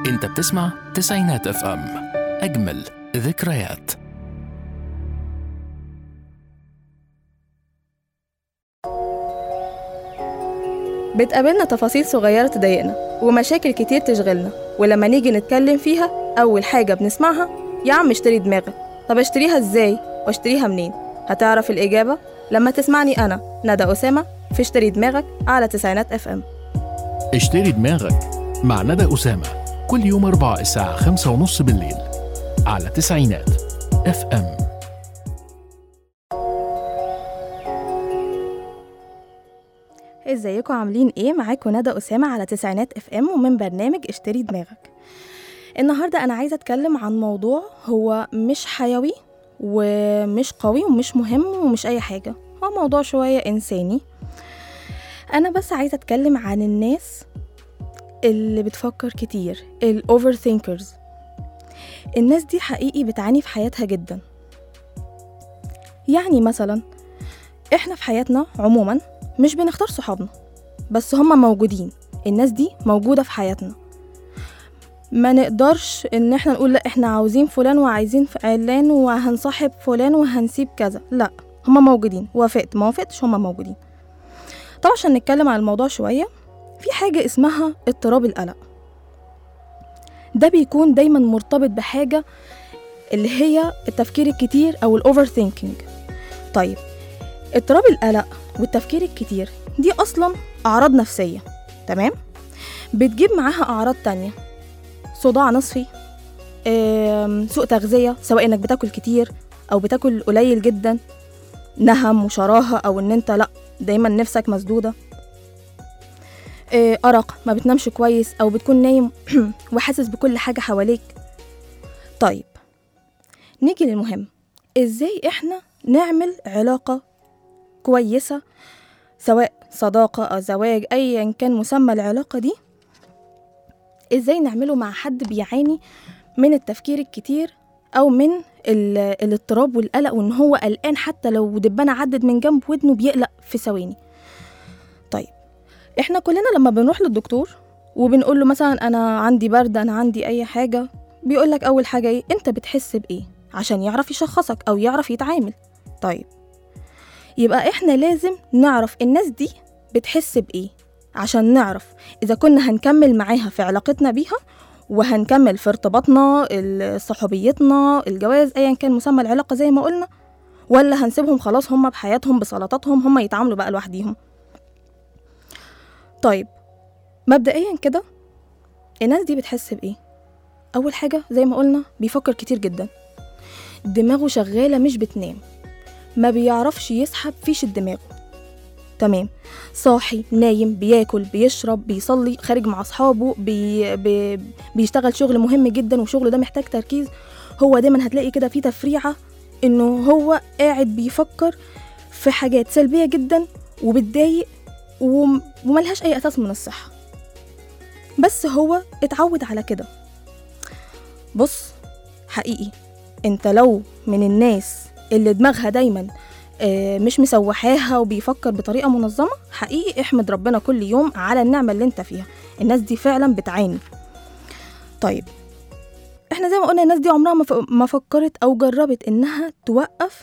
انت بتسمع تسعينات اف ام اجمل ذكريات بتقابلنا تفاصيل صغيرة تضايقنا ومشاكل كتير تشغلنا ولما نيجي نتكلم فيها أول حاجة بنسمعها يا عم اشتري دماغك طب اشتريها ازاي واشتريها منين هتعرف الإجابة لما تسمعني أنا ندى أسامة في اشتري دماغك على تسعينات اف ام اشتري دماغك مع ندى أسامة كل يوم أربعة الساعة خمسة ونص بالليل على تسعينات اف ام ازيكم عاملين ايه معاكم ندى أسامة على تسعينات اف ام ومن برنامج اشتري دماغك النهاردة أنا عايزة أتكلم عن موضوع هو مش حيوي ومش قوي ومش مهم ومش أي حاجة هو موضوع شوية إنساني أنا بس عايزة أتكلم عن الناس اللي بتفكر كتير الأوفر ثينكرز الناس دي حقيقي بتعاني في حياتها جدا يعني مثلا احنا في حياتنا عموما مش بنختار صحابنا بس هما موجودين الناس دي موجودة في حياتنا ما نقدرش ان احنا نقول لا احنا عاوزين فلان وعايزين علان وهنصاحب فلان وهنسيب كذا لا هما موجودين وافقت ما وافقتش هما موجودين طبعا عشان نتكلم عن الموضوع شوية في حاجة اسمها اضطراب القلق ده بيكون دايما مرتبط بحاجة اللي هي التفكير الكتير أو الأوفر ثينكينج طيب اضطراب القلق والتفكير الكتير دي أصلا أعراض نفسية تمام بتجيب معاها أعراض تانية صداع نصفي آم، سوء تغذية سواء إنك بتاكل كتير أو بتاكل قليل جدا نهم وشراهة أو إن أنت لأ دايما نفسك مسدودة آه، أرق ما بتنامش كويس أو بتكون نايم وحاسس بكل حاجة حواليك طيب نيجي للمهم إزاي إحنا نعمل علاقة كويسة سواء صداقة أو زواج أيا كان مسمى العلاقة دي إزاي نعمله مع حد بيعاني من التفكير الكتير أو من ال- الاضطراب والقلق وإن هو قلقان حتى لو دبانة عدت من جنب ودنه بيقلق في ثواني طيب احنا كلنا لما بنروح للدكتور وبنقول له مثلا انا عندي برد انا عندي اي حاجه بيقول لك اول حاجه ايه انت بتحس بايه عشان يعرف يشخصك او يعرف يتعامل طيب يبقى احنا لازم نعرف الناس دي بتحس بايه عشان نعرف اذا كنا هنكمل معاها في علاقتنا بيها وهنكمل في ارتباطنا ال- صحوبيتنا الجواز ايا كان مسمى العلاقه زي ما قلنا ولا هنسيبهم خلاص هم بحياتهم بسلطاتهم هم يتعاملوا بقى لوحديهم طيب مبدئيا كده الناس دي بتحس بايه اول حاجه زي ما قلنا بيفكر كتير جدا دماغه شغاله مش بتنام ما بيعرفش يسحب فيش الدماغ تمام صاحي نايم بياكل بيشرب بيصلي خارج مع اصحابه بي بي بيشتغل شغل مهم جدا وشغله ده محتاج تركيز هو دايما هتلاقي كده في تفريعه انه هو قاعد بيفكر في حاجات سلبيه جدا وبتضايق وم- وملهاش أي أساس من الصحة بس هو اتعود على كده بص حقيقي انت لو من الناس اللي دماغها دايما آه، مش مسوحاها وبيفكر بطريقة منظمة حقيقي احمد ربنا كل يوم على النعمة اللي انت فيها الناس دي فعلا بتعاني طيب احنا زي ما قلنا الناس دي عمرها ما ف- ما فكرت او جربت انها توقف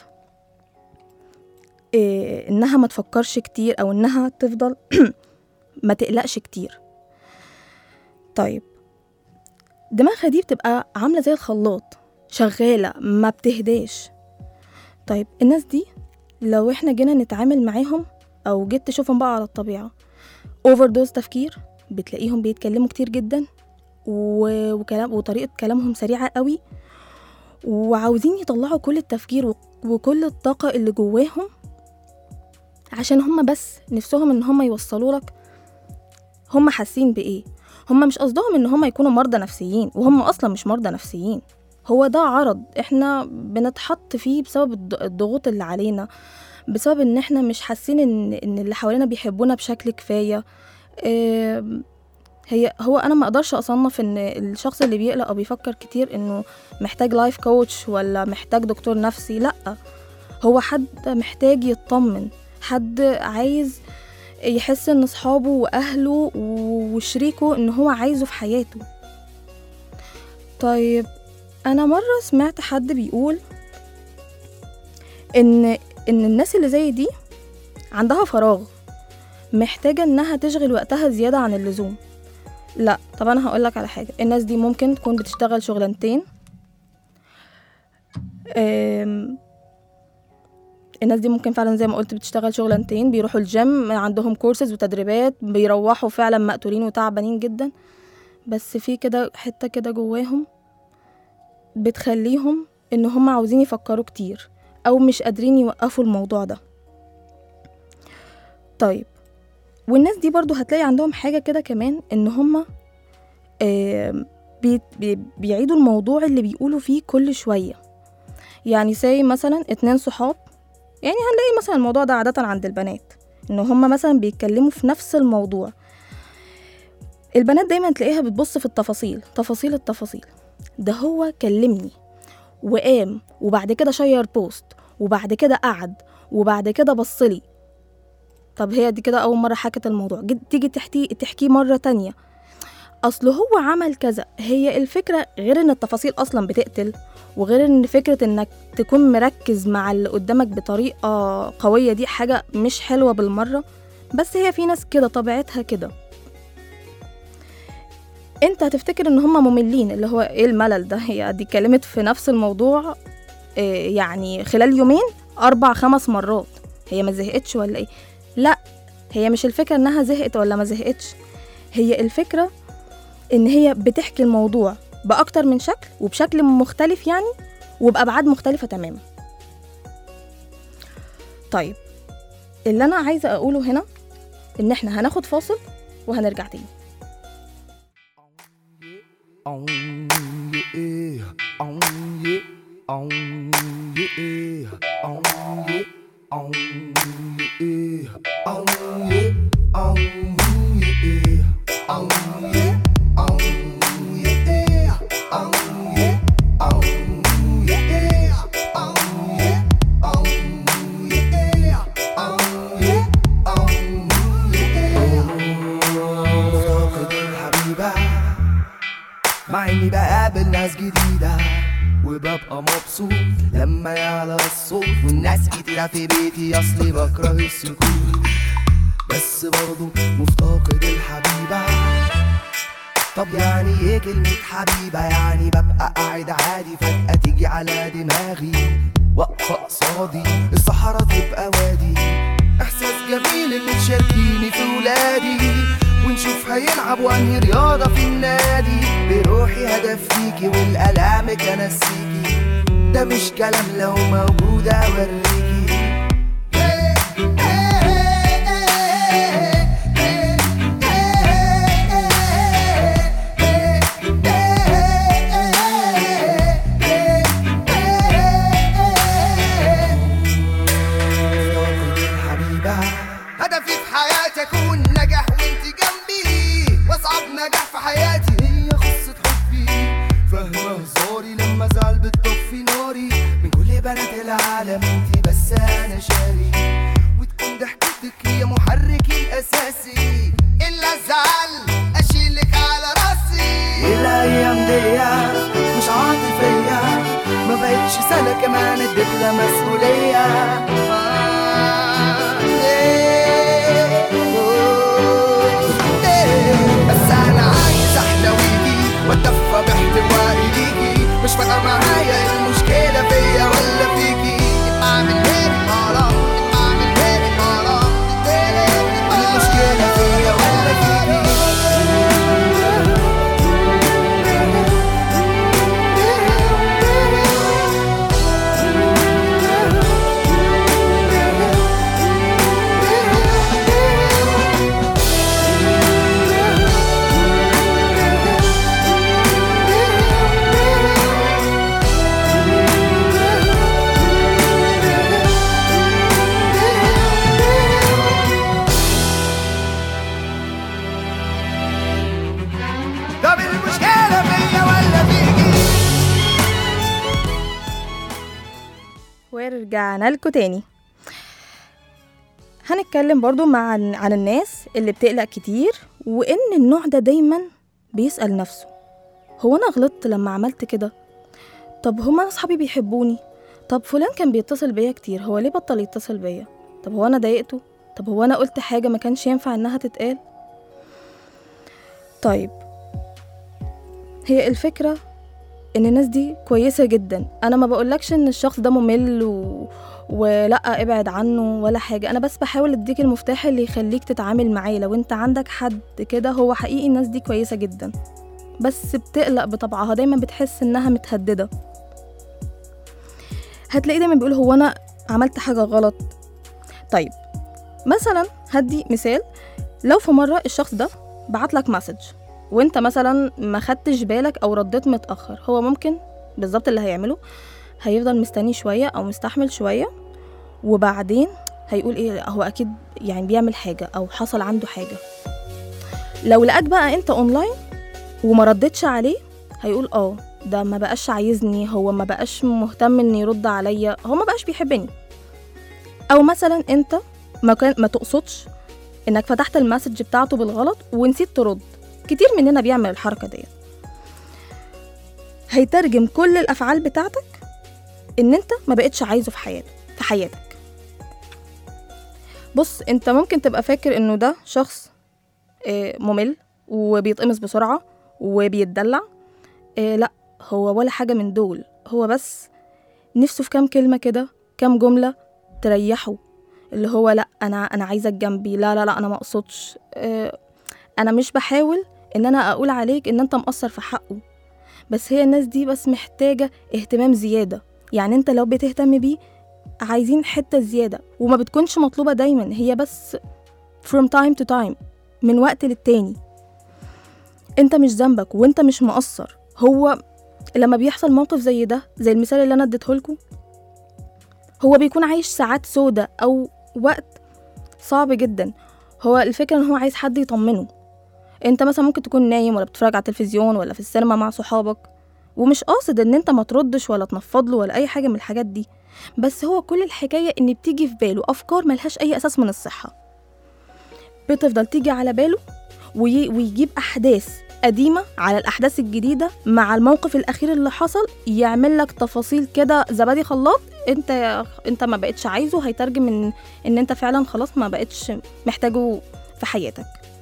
إيه انها ما تفكرش كتير او انها تفضل ما تقلقش كتير طيب دماغها دي بتبقى عامله زي الخلاط شغاله ما بتهداش طيب الناس دي لو احنا جينا نتعامل معاهم او جيت تشوفهم بقى على الطبيعه اوفر دوز تفكير بتلاقيهم بيتكلموا كتير جدا و... وكلام وطريقه كلامهم سريعه قوي وعاوزين يطلعوا كل التفكير و... وكل الطاقه اللي جواهم عشان هما بس نفسهم ان هما يوصلوا لك هما حاسين بايه هما مش قصدهم ان هما يكونوا مرضى نفسيين وهم اصلا مش مرضى نفسيين هو ده عرض احنا بنتحط فيه بسبب الض- الضغوط اللي علينا بسبب ان احنا مش حاسين ان ان اللي حوالينا بيحبونا بشكل كفايه آم، هي هو انا ما اقدرش اصنف ان الشخص اللي بيقلق او بيفكر كتير انه محتاج لايف كوتش ولا محتاج دكتور نفسي لا هو حد محتاج يطمن حد عايز يحس ان صحابه واهله وشريكه ان هو عايزه في حياته طيب انا مره سمعت حد بيقول ان ان الناس اللي زي دي عندها فراغ محتاجه انها تشغل وقتها زياده عن اللزوم لا طب انا هقولك على حاجه الناس دي ممكن تكون بتشتغل شغلانتين أم، الناس دي ممكن فعلا زي ما قلت بتشتغل شغلانتين بيروحوا الجيم عندهم كورسز وتدريبات بيروحوا فعلا مقتولين وتعبانين جدا بس في كده حتة كده جواهم بتخليهم ان هم عاوزين يفكروا كتير او مش قادرين يوقفوا الموضوع ده طيب والناس دي برضو هتلاقي عندهم حاجة كده كمان ان هم آم، بي بي بيعيدوا الموضوع اللي بيقولوا فيه كل شوية يعني زي مثلا اتنين صحاب يعني هنلاقي مثلا الموضوع ده عادة عند البنات ان هما مثلا بيتكلموا في نفس الموضوع البنات دايما تلاقيها بتبص في التفاصيل تفاصيل التفاصيل ده هو كلمني وقام وبعد كده شير بوست وبعد كده قعد وبعد كده بصلي طب هي دي كده اول مره حكت الموضوع جد- تيجي تحكي تحكيه مره تانية اصل هو عمل كذا هي الفكره غير ان التفاصيل اصلا بتقتل وغير ان فكره انك تكون مركز مع اللي قدامك بطريقه قويه دي حاجه مش حلوه بالمره بس هي في ناس كده طبيعتها كده انت هتفتكر ان هم مملين اللي هو ايه الملل ده هي دي اتكلمت في نفس الموضوع إيه يعني خلال يومين اربع خمس مرات هي ما زهقتش ولا ايه لا هي مش الفكره انها زهقت ولا ما زهقتش هي الفكره ان هي بتحكي الموضوع باكتر من شكل وبشكل مختلف يعني وبابعاد مختلفه تماما طيب اللي انا عايزه اقوله هنا ان احنا هناخد فاصل وهنرجع تاني Oh yeah, oh yeah, oh yeah, oh yeah, oh yeah, oh yeah, oh yeah, oh yeah, oh yeah, oh yeah, oh yeah, oh yeah, oh yeah, oh yeah, oh yeah. فاقد الحبيبة مع اني بقابل ناس جديدة وببقى مبسوط لما يعلى الصوت والناس كتيرة في بيتي اصلي بكره السكوت بس برضو مفتقد الحبيبة طب يعني ايه كلمة حبيبة يعني ببقى قاعد عادي فجأة تيجي على دماغي واقفة قصادي الصحراء تبقى وادي احساس جميل ان تشاركيني في ولادي ونشوف هيلعبوا انهي رياضة في النادي بروحي هدفيكي والالامك انسيكي ده مش كلام لو موجود اوريكي فاقد الحبيبة هدفي في حياتي اكون نجح وانت جنبي واصعب نجاح في حياتي هي قصة حبي فاهمة هزاري لما ازعل بتطفي ناري من كل بنات العالم انت بس انا شاري وتكون ضحكتك هي محركي الاساسي الا الزعل اشيلك على راسي الايام دي مش عاطفية ما بقتش سنة كمان اديتها مسؤولية آه، إيه، أوه، إيه. بس انا عايز احتويكي واتدفى باحتوائي ليكي مش فارقة معايا المشكلة فيا ولا فيكي يبقى اعمل غيري مرة يبقى اعمل غيري مرة المشكلة فيا ولا فيكي طب المشكلة فيا ولا فيكي ورجعنا لكم تاني هنتكلم برضو مع عن الناس اللي بتقلق كتير وإن النوع ده دايما بيسأل نفسه هو انا غلطت لما عملت كده طب هما أنا اصحابي بيحبوني طب فلان كان بيتصل بيا كتير هو ليه بطل يتصل بيا طب هو انا ضايقته طب هو انا قلت حاجه ما كانش ينفع انها تتقال طيب هي الفكره ان الناس دي كويسه جدا انا ما بقولكش ان الشخص ده ممل و... ولا ابعد عنه ولا حاجه انا بس بحاول اديك المفتاح اللي يخليك تتعامل معاه لو انت عندك حد كده هو حقيقي الناس دي كويسه جدا بس بتقلق بطبعها دايما بتحس انها متهدده هتلاقي دايما بيقول هو انا عملت حاجه غلط طيب مثلا هدي مثال لو في مره الشخص ده بعت لك مسج وانت مثلا ما خدتش بالك او رديت متاخر هو ممكن بالظبط اللي هيعمله هيفضل مستني شويه او مستحمل شويه وبعدين هيقول ايه هو اكيد يعني بيعمل حاجه او حصل عنده حاجه لو لقاك بقى انت اونلاين وما ردتش عليه هيقول اه ده ما بقاش عايزني هو ما بقاش مهتم ان يرد عليا هو ما بقاش بيحبني او مثلا انت ما كان ما تقصدش انك فتحت المسج بتاعته بالغلط ونسيت ترد كتير مننا بيعمل الحركه ديت هيترجم كل الافعال بتاعتك ان انت ما بقتش عايزه في حياته في حياتك بص انت ممكن تبقى فاكر انه ده شخص آه، ممل وبيتقمص بسرعه وبيتدلع آه، لا هو ولا حاجه من دول هو بس نفسه في كام كلمه كده كام جمله تريحه اللي هو لا انا انا عايزك جنبي لا لا لا انا ما اقصدش آه، انا مش بحاول ان انا اقول عليك ان انت مقصر في حقه بس هي الناس دي بس محتاجه اهتمام زياده يعني انت لو بتهتم بيه عايزين حته زياده وما بتكونش مطلوبه دايما هي بس from time to time من وقت للتاني انت مش ذنبك وانت مش مقصر هو لما بيحصل موقف زي ده زي المثال اللي انا اديتهولكوا هو بيكون عايش ساعات سودة او وقت صعب جدا هو الفكرة ان هو عايز حد يطمنه انت مثلا ممكن تكون نايم ولا بتتفرج على التلفزيون ولا في السينما مع صحابك ومش قاصد ان انت ما تردش ولا تنفض له ولا اي حاجة من الحاجات دي بس هو كل الحكاية ان بتيجي في باله افكار ملهاش اي اساس من الصحة بتفضل تيجي على باله وي- ويجيب احداث قديمة على الأحداث الجديدة مع الموقف الأخير اللي حصل يعمل لك تفاصيل كده زبادي خلاط انت انت ما بقتش عايزه هيترجم ان ان انت فعلا خلاص ما بقتش محتاجه في حياتك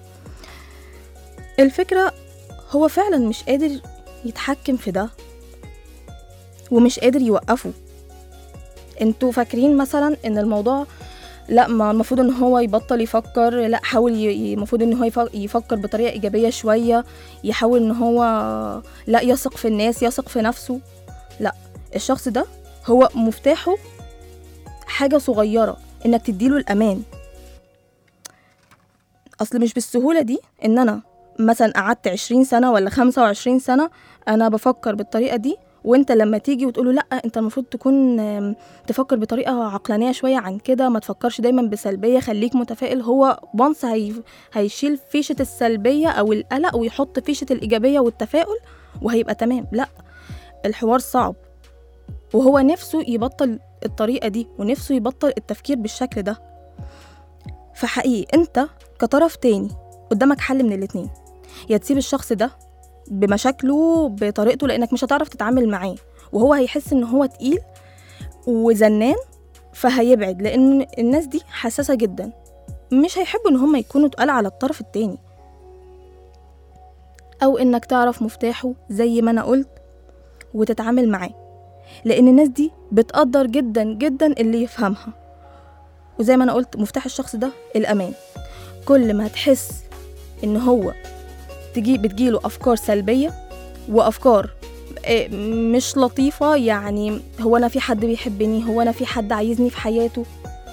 الفكرة هو فعلا مش قادر يتحكم في ده ومش قادر يوقفه انتوا فاكرين مثلا ان الموضوع لا ما المفروض ان هو يبطل يفكر لا حاول ي- المفروض ان هو يف- يفكر بطريقه ايجابيه شويه يحاول ان هو لا يثق في الناس يثق في نفسه لا الشخص ده هو مفتاحه حاجه صغيره انك تديله الامان اصل مش بالسهوله دي ان انا مثلا قعدت عشرين سنه ولا خمسة وعشرين سنه انا بفكر بالطريقه دي وانت لما تيجي وتقوله لا انت المفروض تكون آم، تفكر بطريقه عقلانيه شويه عن كده ما تفكرش دايما بسلبيه خليك متفائل هو وانس هي هيشيل فيشه السلبيه او القلق ويحط فيشه الايجابيه والتفاؤل وهيبقى تمام لا الحوار صعب وهو نفسه يبطل الطريقه دي ونفسه يبطل التفكير بالشكل ده فحقيقي انت كطرف تاني قدامك حل من الاتنين يا تسيب الشخص ده بمشاكله بطريقته لانك مش هتعرف تتعامل معاه وهو هيحس ان هو تقيل وزنان فهيبعد لان الناس دي حساسه جدا مش هيحبوا ان هم يكونوا تقال على الطرف التاني او انك تعرف مفتاحه زي ما انا قلت وتتعامل معاه لان الناس دي بتقدر جدا جدا اللي يفهمها وزي ما انا قلت مفتاح الشخص ده الامان كل ما هتحس ان هو تجي بتجيله افكار سلبيه وافكار آه، مش لطيفه يعني هو انا في حد بيحبني هو انا في حد عايزني في حياته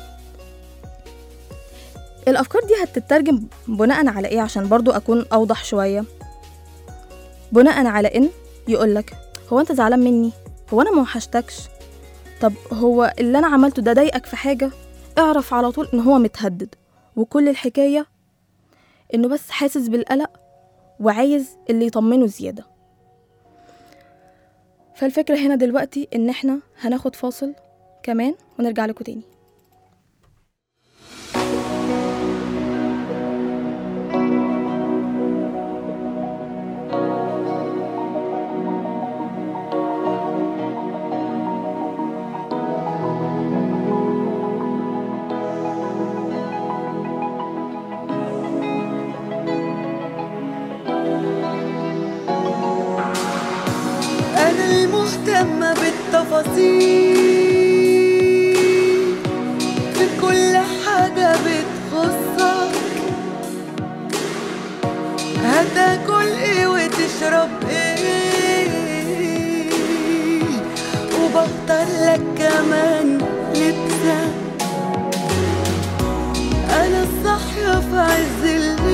الافكار دي هتترجم بناء على ايه عشان برضو اكون اوضح شويه بناء على ان يقولك هو انت زعلان مني هو انا ما وحشتكش طب هو اللي انا عملته ده ضايقك في حاجه اعرف على طول ان هو متهدد وكل الحكايه انه بس حاسس بالقلق وعايز اللي يطمنه زيادة فالفكرة هنا دلوقتي إن إحنا هناخد فاصل كمان ونرجع لكم تاني تفاصيل في كل حاجة بتخصك هتاكل ايه وتشرب ايه وبختار لك كمان لبسك انا الصاحية في عز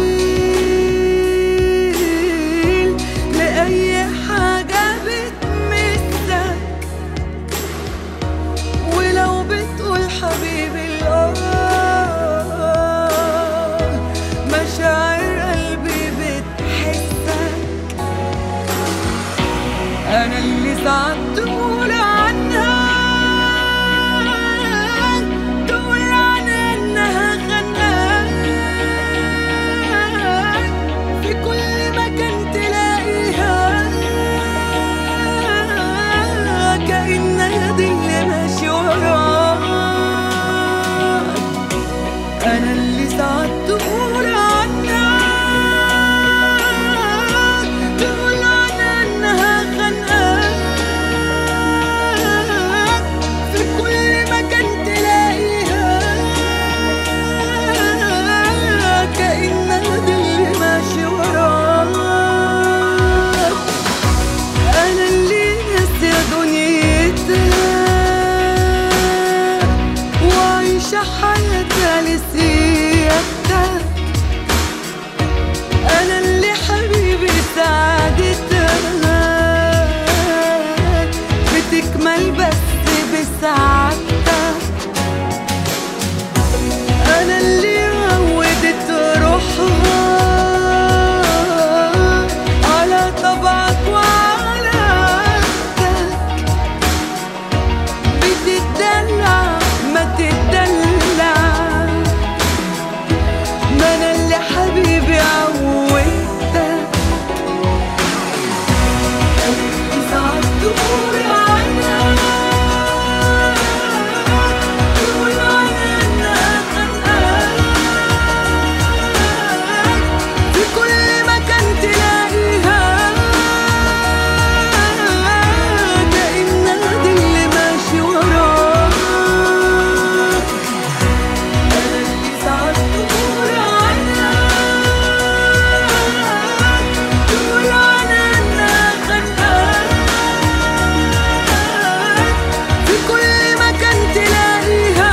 الليل لأي حاجة بتمسك ولو بتقول حبيبي الآه مشاعر قلبي بتحسك أنا اللي ساعات تقول عنها تقول عنها إنها خنقاك في كل مكان تلاقيها كأنها دي اللي ماشي وراك أنا اللي ساعات تقول عنها تقول عنها إنها خانقاك في كل مكان تلاقيها كأنها دي اللي ماشي وراك أنا اللي ناسية دنيتها وعايشة حياتها لسيادتها أنا اللي حبيبي سعادتها بتكمل بس بسعادتها أنا اللي عودت روحها على طبعك وعلى عادتك بتدلع ما تدلع ما انا اللي حبيبي عودتك ساعات تقول عنها تقول عنها انها خانقاك في كل مكان تلاقيها كأنها دي اللي ماشي وراك أنا اللي ساعات تقول عنها تقول عنها إنها خانقاك في كل مكان تلاقيها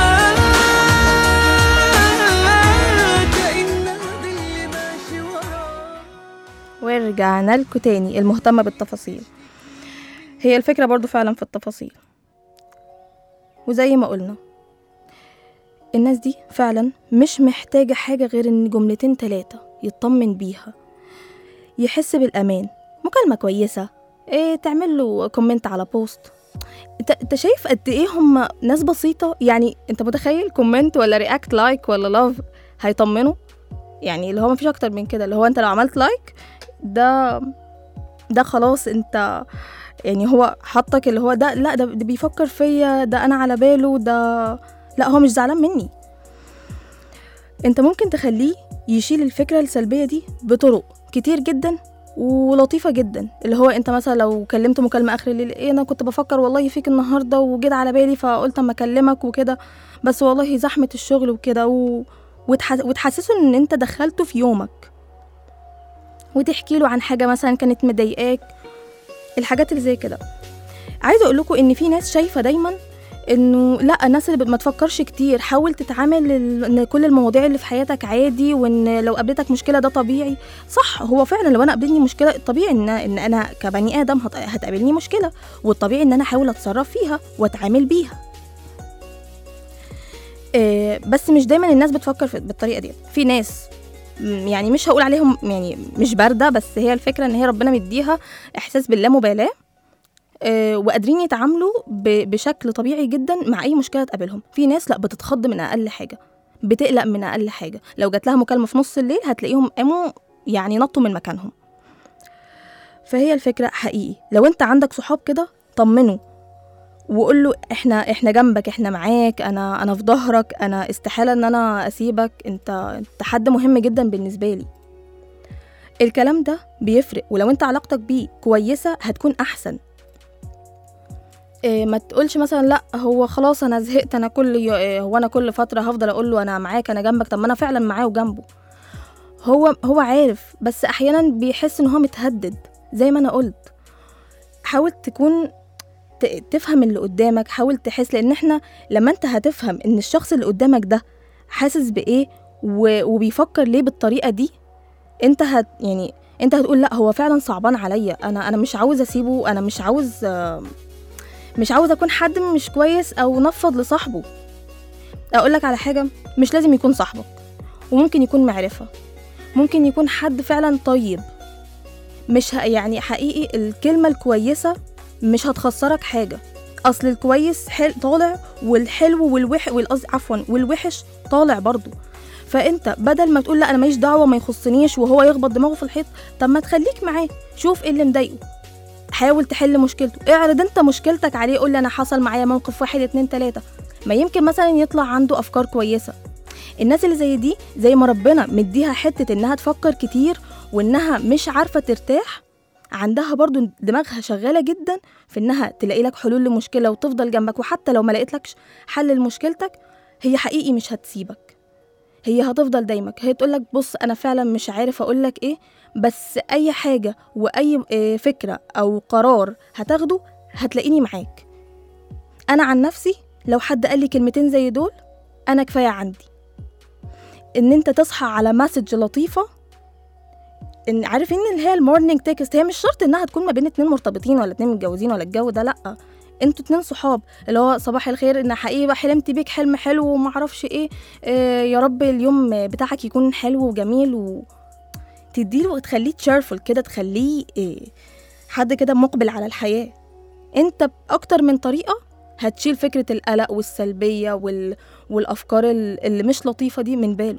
كأنها دي اللي ماشي وراك ورجعنا لكم تاني المهتمة بالتفاصيل هي الفكرة برضو فعلا في التفاصيل وزي ما قلنا الناس دي فعلا مش محتاجة حاجة غير ان جملتين تلاتة يطمن بيها يحس بالأمان مكالمة كويسة إيه تعمل له كومنت على بوست انت انت شايف قد ايه هم ناس بسيطة يعني انت متخيل كومنت ولا رياكت لايك ولا لاف هيطمنوا يعني اللي هو مفيش اكتر من كده اللي هو انت لو عملت لايك ده ده خلاص انت يعني هو حطك اللي هو ده لا ده, ده بيفكر فيا ده انا على باله ده لا هو مش زعلان مني انت ممكن تخليه يشيل الفكرة السلبية دي بطرق كتير جدا ولطيفة جدا اللي هو انت مثلا لو كلمت مكالمة اخر الليل ايه انا كنت بفكر والله فيك النهاردة وجيت على بالي فقلت اما اكلمك وكده بس والله زحمة الشغل وكده و... وتح... وتحسسه ان انت دخلته في يومك وتحكي له عن حاجة مثلا كانت مضايقاك الحاجات اللي زي كده عايزة اقول لكم ان في ناس شايفة دايما انه لا الناس اللي ما تفكرش كتير حاول تتعامل ال- ان كل المواضيع اللي في حياتك عادي وان لو قابلتك مشكله ده طبيعي صح هو فعلا لو انا قابلني مشكله الطبيعي ان ان انا كبني ادم هت- هتقابلني مشكله والطبيعي ان انا احاول اتصرف فيها واتعامل بيها آه، بس مش دايما الناس بتفكر في- بالطريقه دي في ناس م، يعني مش هقول عليهم يعني مش بارده بس هي الفكره ان هي ربنا مديها احساس باللامبالاه آه، وقادرين يتعاملوا ب- بشكل طبيعي جدا مع اي مشكله تقابلهم في ناس لا بتتخض من اقل حاجه بتقلق من اقل حاجه لو جات لها مكالمه في نص الليل هتلاقيهم قاموا يعني نطوا من مكانهم فهي الفكره حقيقي لو انت عندك صحاب كده طمنه وقول له احنا احنا جنبك احنا معاك انا انا في ظهرك انا استحاله ان انا اسيبك انت انت حد مهم جدا بالنسبه لي الكلام ده بيفرق ولو انت علاقتك بيه كويسه هتكون احسن إيه ما تقولش مثلا لا هو خلاص انا زهقت انا كل يو... إيه هو انا كل فتره هفضل اقول له انا معاك انا جنبك طب ما انا فعلا معاه وجنبه هو هو عارف بس احيانا بيحس ان هو متهدد زي ما انا قلت حاول تكون ت- تفهم اللي قدامك حاول تحس لان احنا لما انت هتفهم ان الشخص اللي قدامك ده حاسس بايه و... وبيفكر ليه بالطريقه دي انت هت يعني انت هتقول لا هو فعلا صعبان عليا انا انا مش عاوز اسيبه انا مش عاوز آه، مش عاوز اكون حد مش كويس او نفض لصاحبه اقول لك على حاجه مش لازم يكون صاحبك وممكن يكون معرفه ممكن يكون حد فعلا طيب مش ه... يعني حقيقي الكلمه الكويسه مش هتخسرك حاجه اصل الكويس حل... طالع والحلو والوح والقصد عفوا والوحش طالع برضه فانت بدل ما تقول لا انا ماليش دعوه ما يخصنيش وهو يخبط دماغه في الحيط طب ما تخليك معاه شوف ايه اللي مضايقه حاول تحل مشكلته اعرض انت مشكلتك عليه قول لي انا حصل معايا موقف واحد اتنين تلاته ما يمكن مثلا يطلع عنده افكار كويسه الناس اللي زي دي زي ما ربنا مديها حته انها تفكر كتير وانها مش عارفه ترتاح عندها برضو دماغها شغاله جدا في انها تلاقي لك حلول لمشكله وتفضل جنبك وحتى لو ما لقيتلكش حل لمشكلتك هي حقيقي مش هتسيبك هي هتفضل دايمك هي تقولك بص انا فعلا مش عارف اقولك ايه بس اي حاجه واي آه، فكره او قرار هتاخده هتلاقيني معاك انا عن نفسي لو حد قال لي كلمتين زي دول انا كفايه عندي ان انت تصحى على مسج لطيفه ان عارفين اللي هي المورنينج تكست هي مش شرط انها تكون ما بين اتنين مرتبطين ولا اتنين متجوزين ولا الجو ده لا انتوا اتنين صحاب اللي هو صباح الخير ان حقيقي بقى حلمت بيك حلم حلو وما اعرفش ايه آه يا رب اليوم بتاعك يكون حلو وجميل و تديله وتخليه تشيرفul كده تخليه آه حد كده مقبل على الحياة انت بأكتر من طريقة هتشيل فكرة القلق والسلبية وال... والأفكار ال- اللي مش لطيفة دي من باله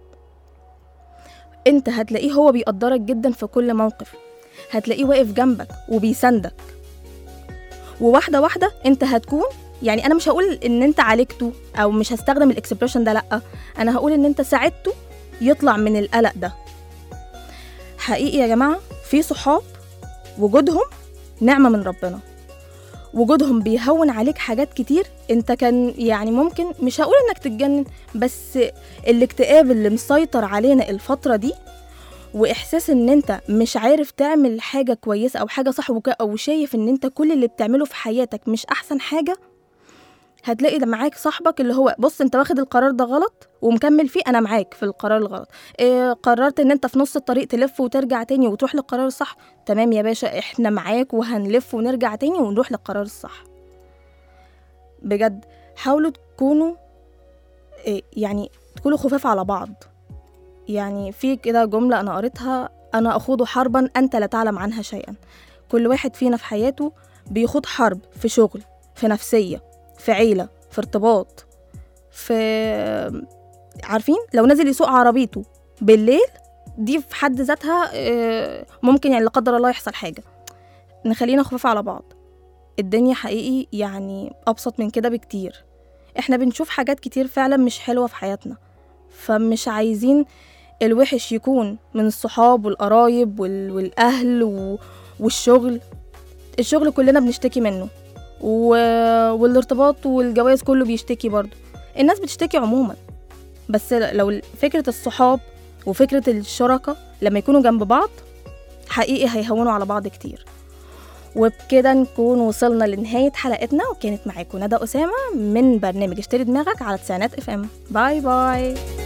انت هتلاقيه هو بيقدرك جدا في كل موقف هتلاقيه واقف جنبك وبيساندك وواحدة واحدة انت هتكون يعني انا مش هقول ان انت عالجته او مش هستخدم الاكسبريشن ده لا انا هقول ان انت ساعدته يطلع من القلق ده حقيقي يا جماعة في صحاب وجودهم نعمة من ربنا وجودهم بيهون عليك حاجات كتير انت كان يعني ممكن مش هقول انك تتجنن بس الاكتئاب اللي مسيطر علينا الفترة دي واحساس ان انت مش عارف تعمل حاجة كويسة او حاجة صح وك- او شايف ان انت كل اللي بتعمله في حياتك مش احسن حاجة هتلاقي ده معاك صاحبك اللي هو بص انت واخد القرار ده غلط ومكمل فيه انا معاك في القرار الغلط إيه قررت ان انت في نص الطريق تلف وترجع تاني وتروح للقرار الصح تمام يا باشا احنا معاك وهنلف ونرجع تاني ونروح للقرار الصح بجد حاولوا تكونوا إيه يعني تكونوا خفاف على بعض يعني في كده جملة أنا قريتها أنا أخوض حربا أنت لا تعلم عنها شيئا كل واحد فينا في حياته بيخوض حرب في شغل في نفسية في عيلة في ارتباط في عارفين لو نزل يسوق عربيته بالليل دي في حد ذاتها آه، ممكن يعني لا قدر الله يحصل حاجة نخلينا خفاف على بعض الدنيا حقيقي يعني أبسط من كده بكتير احنا بنشوف حاجات كتير فعلا مش حلوة في حياتنا فمش عايزين الوحش يكون من الصحاب والقرايب وال... والأهل و... والشغل الشغل كلنا بنشتكي منه و... والارتباط والجواز كله بيشتكي برضه الناس بتشتكي عموما بس لو فكرة الصحاب وفكرة الشركة لما يكونوا جنب بعض حقيقي هيهونوا على بعض كتير وبكده نكون وصلنا لنهاية حلقتنا وكانت معاكم ندى أسامة من برنامج اشتري دماغك على تسعينات اف ام باي باي